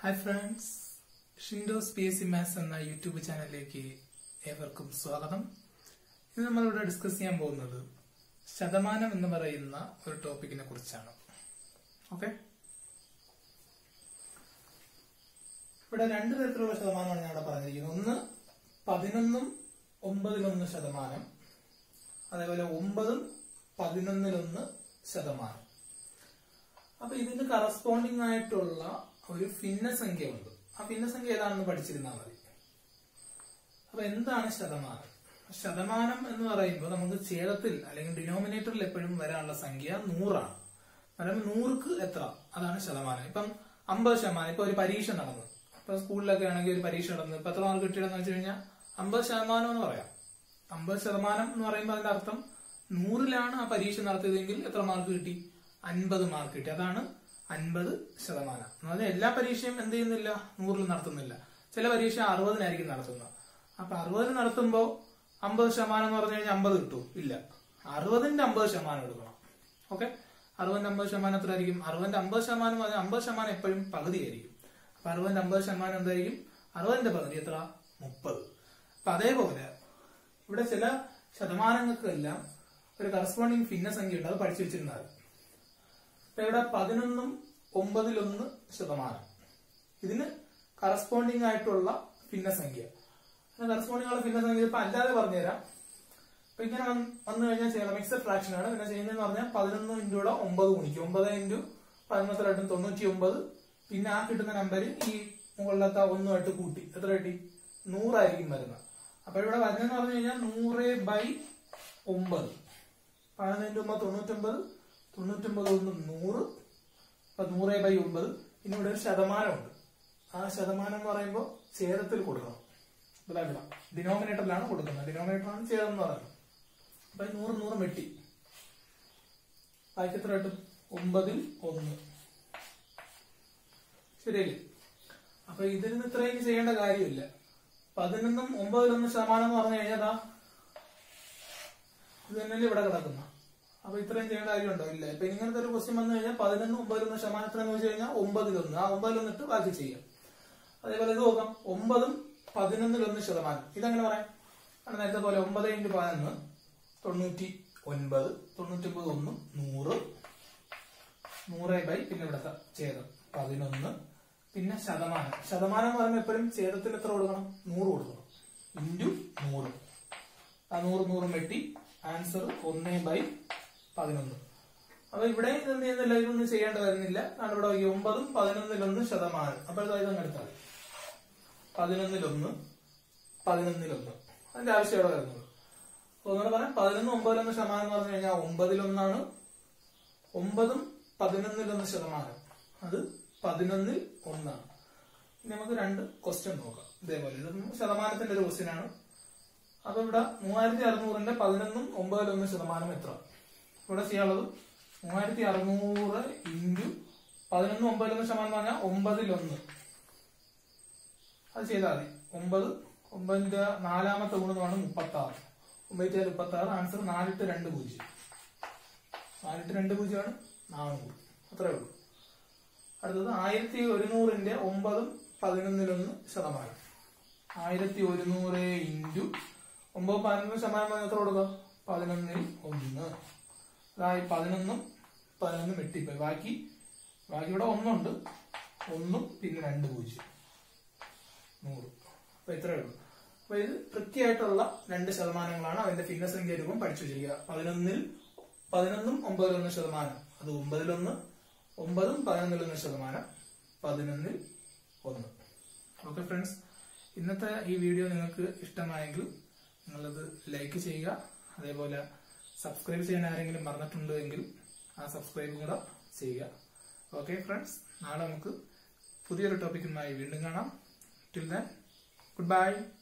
hi friends ഷിൻഡോസ് P S C maths എന്ന YouTube ചാനലിലേക്ക് ഏവർക്കും സ്വാഗതം ഇന്ന് നമ്മളിവിടെ ഡിസ്കസ് ചെയ്യാൻ പോകുന്നത് ശതമാനം എന്ന് പറയുന്ന ഒരു ടോപ്പിക്കിനെ കുറിച്ചാണ് ഓക്കെ ഇവിടെ രണ്ട് തരത്തിലുള്ള ശതമാനമാണ് ഞാൻ ഇവിടെ പറഞ്ഞിരിക്കുന്നത് ഒന്ന് പതിനൊന്നും ഒമ്പതിലൊന്ന് ശതമാനം അതേപോലെ ഒമ്പതും പതിനൊന്നിലൊന്ന് ശതമാനം അപ്പൊ ഇതിന് കറസ്പോണ്ടിങ് ആയിട്ടുള്ള ഒരു ഭിന്നസംഖ്യ ഉണ്ട് ആ ഭിന്നസംഖ്യ ഏതാണെന്ന് പഠിച്ചിരുന്നാൽ മതി അപ്പൊ എന്താണ് ശതമാനം ശതമാനം എന്ന് പറയുമ്പോൾ നമുക്ക് ഛേദത്തിൽ അല്ലെങ്കിൽ ഡിനോമിനേറ്ററിൽ എപ്പോഴും വരാനുള്ള സംഖ്യ നൂറാണ് അതായത് നൂറുക്ക് എത്ര അതാണ് ശതമാനം ഇപ്പം അമ്പത് ശതമാനം ഇപ്പൊ ഒരു പരീക്ഷ നടന്നു ഇപ്പൊ സ്കൂളിലൊക്കെ ആണെങ്കിൽ ഒരു പരീക്ഷ നടന്നു ഇപ്പൊ എത്ര മാർക്ക് കിട്ടിയതെന്ന് വെച്ച് കഴിഞ്ഞാൽ അമ്പത് ശതമാനം എന്ന് പറയാം അമ്പത് ശതമാനം എന്ന് പറയുമ്പോൾ അതിന്റെ അർത്ഥം നൂറിലാണ് ആ പരീക്ഷ നടത്തിയതെങ്കിൽ എത്ര മാർക്ക് കിട്ടി അൻപത് മാർക്ക് കിട്ടി അതാണ് അൻപത് ശതമാനം എന്ന് പറഞ്ഞാൽ എല്ലാ പരീക്ഷയും എന്ത് ചെയ്യുന്നില്ല നൂറിൽ നടത്തുന്നില്ല ചില പരീക്ഷ അറുപതിനായിരിക്കും നടത്തുന്നത് അപ്പൊ അറുപതിന് നടത്തുമ്പോ അമ്പത് ശതമാനം എന്ന് പറഞ്ഞു കഴിഞ്ഞാൽ അമ്പത് കിട്ടും ഇല്ല അറുപതിന്റെ അമ്പത് ശതമാനം എടുക്കണം ഓക്കെ അറുപതിന്റെ അമ്പത് ശതമാനം എത്ര ആയിരിക്കും അറുപതിന്റെ അമ്പത് ശതമാനം എന്ന് പറഞ്ഞാൽ അമ്പത് ശതമാനം എപ്പോഴും പകുതിയായിരിക്കും അപ്പൊ അറുപതിന്റെ അമ്പത് ശതമാനം എന്തായിരിക്കും അറുപതിന്റെ പകുതി എത്ര മുപ്പത് അപ്പൊ അതേപോലെ ഇവിടെ ചില ശതമാനങ്ങൾക്കെല്ലാം ഒരു കറസ്പോണ്ടിങ് ഭിന്നസംഖ്യ ഉണ്ട് അത് പഠിച്ചു വെച്ചിരുന്നാൽ ഇപ്പൊ ഇവിടെ പതിനൊന്നും ഒമ്പതിലൊന്ന് ശതമാനം ഇതിന് കറസ്പോണ്ടിങ് ആയിട്ടുള്ള ഭിന്നസംഖ്യ കറസ്പോണ്ടിങ് ഉള്ള ഭിന്നസംഖ്യ ഇപ്പൊ അല്ലാതെ പറഞ്ഞുതരാം ഇപ്പൊ ഇങ്ങനെ വന്ന് വന്നു കഴിഞ്ഞാൽ ചെയ്യണം മിക്സഡ് ഫ്രാക്ഷൻ ആണ് പിന്നെ ചെയ്യുന്നതെന്ന് പറഞ്ഞാൽ പതിനൊന്ന് ഇൻറ്റൂടെ ഒമ്പത് ഗുണിക്കും ഒമ്പത് ഇൻറ്റു പതിനൊന്ന് രണ്ടും തൊണ്ണൂറ്റി ഒമ്പത് പിന്നെ ആ കിട്ടുന്ന നമ്പർ ഈ മുകളിലത്തെ ഒന്നുമായിട്ട് കൂട്ടി എത്ര കിട്ടി നൂറായിരിക്കും വരുന്നത് അപ്പൊ ഇവിടെ വരുന്നതെന്ന് പറഞ്ഞു കഴിഞ്ഞാൽ നൂറ് ബൈ ഒമ്പത് പതിനഞ്ച് ഒമ്പത് തൊണ്ണൂറ്റൊമ്പത് തൊണ്ണൂറ്റൊമ്പത് ഒന്ന് നൂറ് അപ്പൊ നൂറ് ബൈ ഒമ്പത് പിന്നെ ഇവിടെ ഒരു ശതമാനമുണ്ട് ആ ശതമാനം എന്ന് പറയുമ്പോൾ ഛേദത്തിൽ കൊടുക്കണം ഇതാ ഡിനോമിനേറ്ററിലാണ് കൊടുക്കുന്നത് ഡിനോമിനേറ്ററാണ് ഛേദം എന്ന് പറയുന്നത് അപ്പൊ ഈ നൂറ് നൂറ് വെട്ടി ബാക്കി എത്ര കിട്ടും ഒമ്പതിൽ ഒന്ന് ശരിയല്ലേ അപ്പൊ ഇതിൽ നിന്ന് ഇത്രയും ചെയ്യേണ്ട കാര്യമില്ല പതിനൊന്നും ഒമ്പതിലൊന്ന് ശതമാനം എന്ന് പറഞ്ഞു കഴിഞ്ഞാൽ ദാ ഇത് തന്നെയല്ലേ ഇവിടെ കിടക്കുന്ന അപ്പൊ ഇത്രയും ചെയ്യേണ്ട കാര്യമുണ്ടോ ഇല്ല ഇപ്പൊ ഇങ്ങനത്തെ ഒരു ക്വസ്റ്റ്യൻ വന്നു കഴിഞ്ഞാൽ പതിനൊന്ന് ഒമ്പതിലൊന്ന് ശതമാനത്തിനെന്ന് വെച്ച് കഴിഞ്ഞാൽ ഒമ്പതിലൊന്ന് ആ ഒമ്പതിലൊന്നിട്ട് ബാക്കി ചെയ്യാം അതേപോലെ ഇത് നോക്കാം ഒമ്പതും പതിനൊന്നിലൊന്ന് ശതമാനം ഇതെങ്ങനെ പറയാം ആണ് നേരത്തെ പോലെ ഒമ്പത് ഇൻറ്റു പതിനൊന്ന് തൊണ്ണൂറ്റി ഒൻപത് തൊണ്ണൂറ്റൊമ്പത് ഒന്ന് നൂറ് നൂറ് ബൈ പിന്നെ ഇവിടുത്തെ ഛേദം പതിനൊന്ന് പിന്നെ ശതമാനം ശതമാനം എന്ന് പറയുമ്പോൾ എപ്പോഴും ഛേദത്തിൽ എത്ര കൊടുക്കണം നൂറ് കൊടുക്കണം ഇൻറ്റു നൂറ് ആ നൂറ് നൂറും വെട്ടി ആൻസർ ഒന്ന് ബൈ പതിനൊന്ന് അപ്പൊ ഇവിടെ ഇതൊന്നും ചെയ്യുന്നില്ല ഇതൊന്നും ചെയ്യേണ്ട വരുന്നില്ല കാരണം ഇവിടെ നോക്കി ഒമ്പതും പതിനൊന്നിലൊന്ന് ശതമാനം അപ്പോൾ ഇതങ്ങ് എടുത്താൽ പതിനൊന്നിലൊന്ന് പതിനൊന്നിലൊന്ന് അതിന്റെ ആവശ്യം ഇവിടെ വരുന്നത് അപ്പൊ ഒന്നുകൂടെ പറയാം പതിനൊന്ന് ഒമ്പതിലൊന്ന് ശതമാനം എന്ന് പറഞ്ഞു കഴിഞ്ഞാൽ ഒമ്പതിലൊന്നാണ് ഒമ്പതും പതിനൊന്നിലൊന്ന് ശതമാനം അത് പതിനൊന്നിൽ ഒന്നാണ് ഇനി നമുക്ക് രണ്ട് ക്വസ്റ്റ്യൻ നോക്കാം ഇതേപോലെ ഇത് ശതമാനത്തിന്റെ ഒരു ക്വസ്റ്റ്യൻ ആണ് അപ്പൊ ഇവിടെ മൂവായിരത്തി അറുന്നൂറിന്റെ പതിനൊന്നും ഒമ്പതിലൊന്ന് ശതമാനം എത്ര ഇവിടെ ചെയ്യാനുള്ളത് മൂവായിരത്തി അറുന്നൂറ് ഇൻറ്റു പതിനൊന്ന് ഒമ്പതിലൊന്ന് ശതമാനം എന്ന് പറഞ്ഞാൽ ഒമ്പതിലൊന്ന് അത് ചെയ്താൽ മതി ഒമ്പത് ഒമ്പതിന്റെ നാലാമത്തെ ഗുണമാണ് മുപ്പത്തി ആറ് ഒമ്പത്തി ആറ് മുപ്പത്തി ആറ് ആൻസർ നാലിട്ട് രണ്ട് പൂജ്യം നാലിട്ട് രണ്ട് പൂജ്യമാണ് നാനൂറ് അത്രേ ഉള്ളൂ അടുത്തത് ആയിരത്തി ഒരുന്നൂറിന്റെ ഒമ്പതും പതിനൊന്നിലൊന്ന് ശതമാനം ആയിരത്തി ഒരുന്നൂറ് ഇൻറ്റു ഒമ്പത് പതിനൊന്ന് ശതമാനം എത്ര കൊടുക്കുക പതിനൊന്നിൽ ഒന്ന് അതായത് പതിനൊന്നും പതിനൊന്നും വെട്ടിപ്പോയി ബാക്കി ബാക്കി ഇവിടെ ഒന്നുണ്ട് ഒന്നും പിന്നെ രണ്ട് പൂജ്യം നൂറ് അപ്പൊ ഇത്രയേ ഉള്ളൂ അപ്പൊ ഇത് കൃത്യമായിട്ടുള്ള രണ്ട് ശതമാനങ്ങളാണ് അതിന്റെ ഭിന്നസംഖ്യ രൂപം പഠിച്ചു വെച്ചിരിക്കുക പതിനൊന്നിൽ പതിനൊന്നും ഒമ്പതിലൊന്ന് ശതമാനം അത് ഒമ്പതിലൊന്ന് ഒമ്പതും പതിനൊന്നിലൊന്ന് ശതമാനം പതിനൊന്നിൽ ഒന്ന് ഓക്കെ ഫ്രണ്ട്സ് ഇന്നത്തെ ഈ വീഡിയോ നിങ്ങൾക്ക് ഇഷ്ടമായെങ്കിൽ നിങ്ങളത് ലൈക്ക് ചെയ്യുക അതേപോലെ സബ്സ്ക്രൈബ് ചെയ്യാൻ ആരെങ്കിലും മറന്നിട്ടുണ്ട് എങ്കിൽ ആ സബ്സ്ക്രൈബ് കൂടെ ചെയ്യുക ഓക്കെ ഫ്രണ്ട്സ് നാളെ നമുക്ക് പുതിയൊരു ടോപ്പിക്കുമായി വീണ്ടും കാണാം ടിൽ ദൻ ഗുഡ് ബൈ